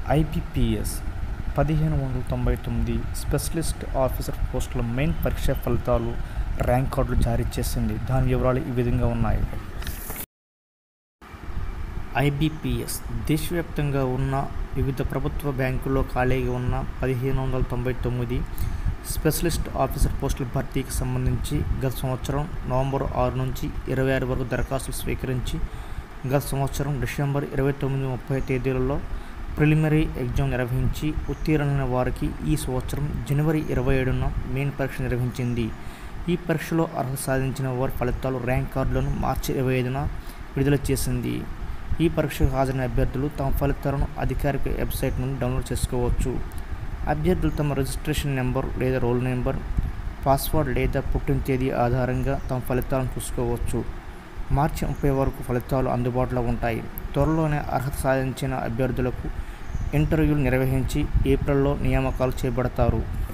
IBPS పదిహేను వందల తొంభై తొమ్మిది స్పెషలిస్ట్ ఆఫీసర్ పోస్టుల మెయిన్ పరీక్ష ఫలితాలు ర్యాంక్ కార్డులు జారీ చేసింది దాని వివరాలు ఈ విధంగా ఉన్నాయి ఐబీపీఎస్ దేశవ్యాప్తంగా ఉన్న వివిధ ప్రభుత్వ బ్యాంకుల్లో ఖాళీగా ఉన్న పదిహేను వందల తొంభై తొమ్మిది స్పెషలిస్ట్ ఆఫీసర్ పోస్టుల భర్తీకి సంబంధించి గత సంవత్సరం నవంబర్ ఆరు నుంచి ఇరవై ఆరు వరకు దరఖాస్తులు స్వీకరించి గత సంవత్సరం డిసెంబర్ ఇరవై తొమ్మిది ముప్పై తేదీలలో ప్రిలిమినరీ ఎగ్జామ్ నిర్వహించి ఉత్తీర్ణులైన వారికి ఈ సంవత్సరం జనవరి ఇరవై ఏడున మెయిన్ పరీక్ష నిర్వహించింది ఈ పరీక్షలో అర్హత సాధించిన వారి ఫలితాలు ర్యాంక్ కార్డులను మార్చి ఇరవై ఐదున విడుదల చేసింది ఈ పరీక్షకు హాజరైన అభ్యర్థులు తమ ఫలితాలను అధికారిక వెబ్సైట్ నుండి డౌన్లోడ్ చేసుకోవచ్చు అభ్యర్థులు తమ రిజిస్ట్రేషన్ నెంబర్ లేదా రోల్ నెంబర్ పాస్వర్డ్ లేదా పుట్టిన తేదీ ఆధారంగా తమ ఫలితాలను చూసుకోవచ్చు మార్చి ముప్పై వరకు ఫలితాలు అందుబాటులో ఉంటాయి త్వరలోనే అర్హత సాధించిన అభ్యర్థులకు ఇంటర్వ్యూలు నిర్వహించి ఏప్రిల్లో నియామకాలు చేపడతారు